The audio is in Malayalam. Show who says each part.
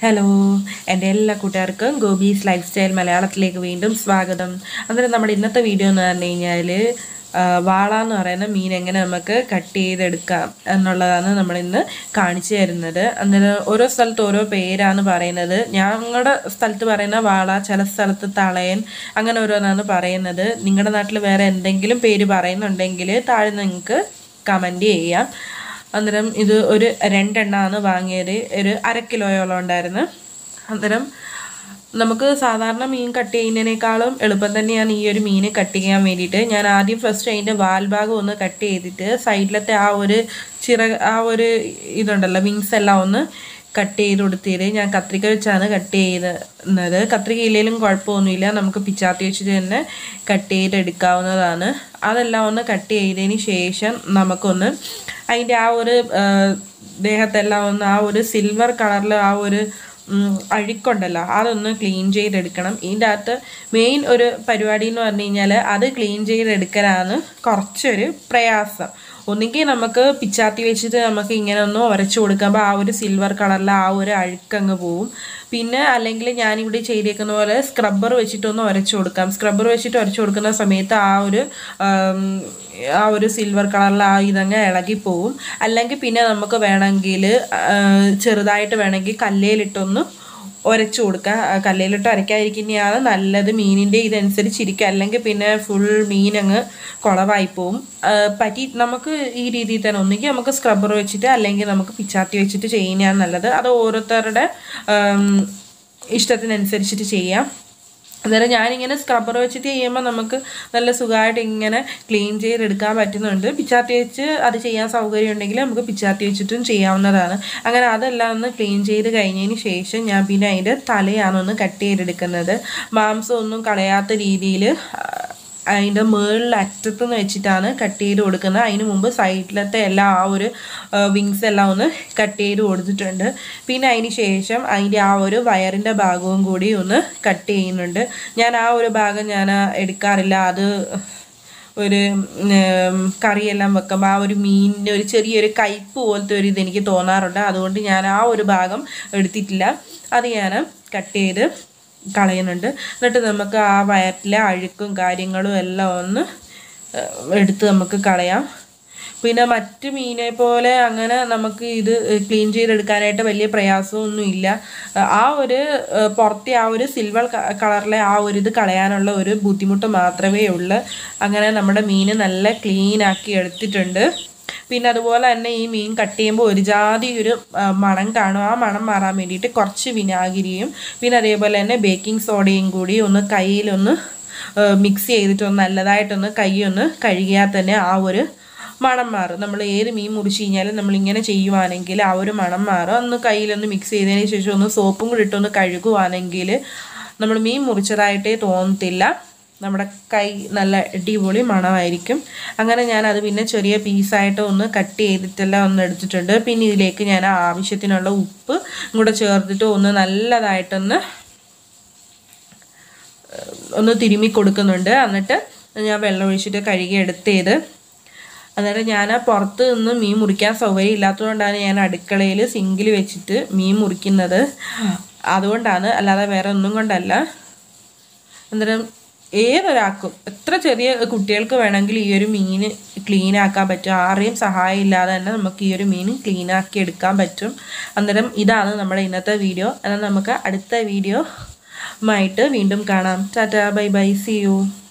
Speaker 1: ഹലോ എൻ്റെ എല്ലാ കൂട്ടുകാർക്കും ഗോബീസ് ലൈഫ് സ്റ്റൈൽ മലയാളത്തിലേക്ക് വീണ്ടും സ്വാഗതം അന്നേരം നമ്മുടെ ഇന്നത്തെ വീഡിയോ എന്ന് പറഞ്ഞു കഴിഞ്ഞാൽ വാള എന്ന് പറയുന്ന മീൻ എങ്ങനെ നമുക്ക് കട്ട് ചെയ്തെടുക്കാം എന്നുള്ളതാണ് നമ്മളിന്ന് കാണിച്ചു തരുന്നത് അന്നേരം ഓരോ സ്ഥലത്ത് ഓരോ പേരാണ് പറയുന്നത് ഞങ്ങളുടെ സ്ഥലത്ത് പറയുന്ന വാള ചില സ്ഥലത്ത് തളയൻ അങ്ങനെ ഓരോന്നാണ് പറയുന്നത് നിങ്ങളുടെ നാട്ടിൽ വേറെ എന്തെങ്കിലും പേര് പറയുന്നുണ്ടെങ്കിൽ താഴെ നിങ്ങൾക്ക് കമൻറ്റ് ചെയ്യാം അന്നേരം ഇത് ഒരു രണ്ടെണ്ണമാണ് വാങ്ങിയത് ഒരു അര കിലോയോളം ഉണ്ടായിരുന്നു അന്നേരം നമുക്ക് സാധാരണ മീൻ കട്ട് ചെയ്യുന്നതിനേക്കാളും എളുപ്പം തന്നെയാണ് ഈ ഒരു മീൻ കട്ട് ചെയ്യാൻ വേണ്ടിയിട്ട് ഞാൻ ആദ്യം ഫസ്റ്റ് അതിൻ്റെ വാൽഭാഗം ഒന്ന് കട്ട് ചെയ്തിട്ട് സൈഡിലത്തെ ആ ഒരു ചിറ ആ ഒരു ഇതുണ്ടല്ലോ വിങ്സ് എല്ലാം ഒന്ന് കട്ട് ചെയ്ത് കൊടുത്തിട്ട് ഞാൻ കത്രിക വെച്ചാണ് കട്ട് ചെയ്യുന്നത് കത്രിക ഇല്ലെങ്കിലും കുഴപ്പമൊന്നുമില്ല നമുക്ക് പിച്ചാത്തി വെച്ചിട്ട് തന്നെ കട്ട് ചെയ്തെടുക്കാവുന്നതാണ് അതെല്ലാം ഒന്ന് കട്ട് ചെയ്തതിന് ശേഷം നമുക്കൊന്ന് അതിൻ്റെ ആ ഒരു ദേഹത്തെല്ലാം ഒന്ന് ആ ഒരു സിൽവർ കളറിൽ ആ ഒരു അഴുക്കുണ്ടല്ലോ അതൊന്ന് ക്ലീൻ ചെയ്തെടുക്കണം ഇതിൻ്റെ അകത്ത് മെയിൻ ഒരു പരിപാടി എന്ന് പറഞ്ഞു കഴിഞ്ഞാൽ അത് ക്ലീൻ ചെയ്തെടുക്കലാണ് കുറച്ചൊരു പ്രയാസം ഒന്നുകിൽ നമുക്ക് പിച്ചാത്തി വെച്ചിട്ട് നമുക്ക് ഇങ്ങനെ ഒന്ന് ഉരച്ചു കൊടുക്കുമ്പോൾ ആ ഒരു സിൽവർ കളറിൽ ആ ഒരു അഴുക്കങ്ങ് പോവും പിന്നെ അല്ലെങ്കിൽ ഞാനിവിടെ ചെയ്തേക്കുന്ന പോലെ സ്ക്രബ്ബർ വെച്ചിട്ടൊന്ന് ഉരച്ചു കൊടുക്കാം സ്ക്രബ്ബർ വെച്ചിട്ട് ഉരച്ചു കൊടുക്കുന്ന സമയത്ത് ആ ഒരു ആ ഒരു സിൽവർ കളറിൽ ആ ഇതങ്ങ് ഇളകിപ്പോവും അല്ലെങ്കിൽ പിന്നെ നമുക്ക് വേണമെങ്കിൽ ചെറുതായിട്ട് വേണമെങ്കിൽ കല്ലേലിട്ടൊന്ന് ഉരച്ചു കൊടുക്കുക കല്ലിലിട്ട് അരയ്ക്കാതിരിക്കുന്നതാണ് നല്ലത് മീനിൻ്റെ ഇതനുസരിച്ചിരിക്കുക അല്ലെങ്കിൽ പിന്നെ ഫുൾ മീൻ അങ്ങ് കുളവായി പോവും പറ്റി നമുക്ക് ഈ രീതിയിൽ തന്നെ ഒന്നുകിൽ നമുക്ക് സ്ക്രബ്ബർ വെച്ചിട്ട് അല്ലെങ്കിൽ നമുക്ക് പിച്ചാത്തി വെച്ചിട്ട് ചെയ്യുന്നതാണ് നല്ലത് അത് ഓരോരുത്തരുടെ ഇഷ്ടത്തിനനുസരിച്ചിട്ട് ചെയ്യാം അന്നേരം ഞാനിങ്ങനെ സ്ക്രബ്ബർ വെച്ചിട്ട് ചെയ്യുമ്പോൾ നമുക്ക് നല്ല സുഖമായിട്ട് ഇങ്ങനെ ക്ലീൻ ചെയ്തെടുക്കാൻ പറ്റുന്നുണ്ട് പിച്ചാത്തി വെച്ച് അത് ചെയ്യാൻ സൗകര്യം ഉണ്ടെങ്കിൽ നമുക്ക് പിച്ചാത്തി വെച്ചിട്ടും ചെയ്യാവുന്നതാണ് അങ്ങനെ അതെല്ലാം ഒന്ന് ക്ലീൻ ചെയ്ത് കഴിഞ്ഞതിന് ശേഷം ഞാൻ പിന്നെ അതിൻ്റെ തലയാണ് ഒന്ന് കട്ട് ചെയ്തെടുക്കുന്നത് മാംസം ഒന്നും കളയാത്ത രീതിയിൽ അതിൻ്റെ മുകളിൽ അറ്റത്ത് നിന്ന് വെച്ചിട്ടാണ് കട്ട് ചെയ്ത് കൊടുക്കുന്നത് അതിന് മുമ്പ് സൈഡിലത്തെ എല്ലാ ആ ഒരു വിങ്സ് എല്ലാം ഒന്ന് കട്ട് ചെയ്ത് കൊടുത്തിട്ടുണ്ട് പിന്നെ അതിന് ശേഷം അതിൻ്റെ ആ ഒരു വയറിൻ്റെ ഭാഗവും കൂടി ഒന്ന് കട്ട് ചെയ്യുന്നുണ്ട് ഞാൻ ആ ഒരു ഭാഗം ഞാൻ എടുക്കാറില്ല അത് ഒരു കറിയെല്ലാം വെക്കുമ്പോൾ ആ ഒരു മീനിൻ്റെ ഒരു ചെറിയൊരു കയ്പ്പ് പോലത്തെ ഒരു ഇത് എനിക്ക് തോന്നാറുണ്ട് അതുകൊണ്ട് ഞാൻ ആ ഒരു ഭാഗം എടുത്തിട്ടില്ല അത് ഞാൻ കട്ട് ചെയ്ത് കളയുന്നുണ്ട് എന്നിട്ട് നമുക്ക് ആ വയറ്റിലെ അഴുക്കും കാര്യങ്ങളും എല്ലാം ഒന്ന് എടുത്ത് നമുക്ക് കളയാം പിന്നെ മറ്റ് മീനെ പോലെ അങ്ങനെ നമുക്ക് ഇത് ക്ലീൻ ചെയ്തെടുക്കാനായിട്ട് വലിയ പ്രയാസമൊന്നും ഇല്ല ആ ഒരു പുറത്തെ ആ ഒരു സിൽവർ കളറിലെ ആ ഒരു ഇത് കളയാനുള്ള ഒരു ബുദ്ധിമുട്ട് മാത്രമേ ഉള്ളൂ അങ്ങനെ നമ്മുടെ മീൻ നല്ല ക്ലീൻ ആക്കി എടുത്തിട്ടുണ്ട് പിന്നെ അതുപോലെ തന്നെ ഈ മീൻ കട്ട് ചെയ്യുമ്പോൾ ഒരു ജാതി ഒരു മണം കാണും ആ മണം മാറാൻ വേണ്ടിയിട്ട് കുറച്ച് വിനാഗിരിയും പിന്നെ അതേപോലെ തന്നെ ബേക്കിംഗ് സോഡയും കൂടി ഒന്ന് കയ്യിലൊന്ന് മിക്സ് ചെയ്തിട്ട് ഒന്ന് നല്ലതായിട്ടൊന്ന് കൈ ഒന്ന് കഴുകിയാൽ തന്നെ ആ ഒരു മണം മാറും നമ്മൾ ഏത് മീൻ മുറിച്ച് കഴിഞ്ഞാലും നമ്മളിങ്ങനെ ചെയ്യുവാണെങ്കിൽ ആ ഒരു മണം മാറും ഒന്ന് കയ്യിലൊന്ന് മിക്സ് ചെയ്തതിന് ശേഷം ഒന്ന് സോപ്പും കൂടി ഇട്ടൊന്ന് കഴുകുവാണെങ്കിൽ നമ്മൾ മീൻ മുറിച്ചതായിട്ടേ തോന്നത്തില്ല നമ്മുടെ കൈ നല്ല അടിപൊളി മണമായിരിക്കും അങ്ങനെ ഞാൻ അത് പിന്നെ ചെറിയ പീസായിട്ട് ഒന്ന് കട്ട് ചെയ്തിട്ടെല്ലാം ഒന്ന് എടുത്തിട്ടുണ്ട് പിന്നെ ഇതിലേക്ക് ഞാൻ ആവശ്യത്തിനുള്ള ഉപ്പ് കൂടെ ചേർത്തിട്ട് ഒന്ന് നല്ലതായിട്ടൊന്ന് ഒന്ന് തിരുമ്മി കൊടുക്കുന്നുണ്ട് എന്നിട്ട് ഞാൻ വെള്ളം ഒഴിച്ചിട്ട് കഴുകി എടുത്തേത് അന്നേരം ഞാൻ പുറത്ത് നിന്ന് മീൻ മുറിക്കാൻ സൗകര്യം ഇല്ലാത്തതുകൊണ്ടാണ് ഞാൻ അടുക്കളയിൽ സിങ്കിൽ വെച്ചിട്ട് മീൻ മുറിക്കുന്നത് അതുകൊണ്ടാണ് അല്ലാതെ വേറെ ഒന്നും കൊണ്ടല്ല അന്നേരം ഏതൊരാൾക്കും എത്ര ചെറിയ കുട്ടികൾക്ക് വേണമെങ്കിൽ ഈ ഒരു മീൻ ക്ലീൻ ആക്കാൻ പറ്റും ആരെയും സഹായം ഇല്ലാതെ തന്നെ നമുക്ക് ഈ ഒരു മീൻ ക്ലീൻ ആക്കി എടുക്കാൻ പറ്റും അന്നേരം ഇതാണ് നമ്മുടെ ഇന്നത്തെ വീഡിയോ എന്നാൽ നമുക്ക് അടുത്ത വീഡിയോ ആയിട്ട് വീണ്ടും കാണാം tata bye bye see U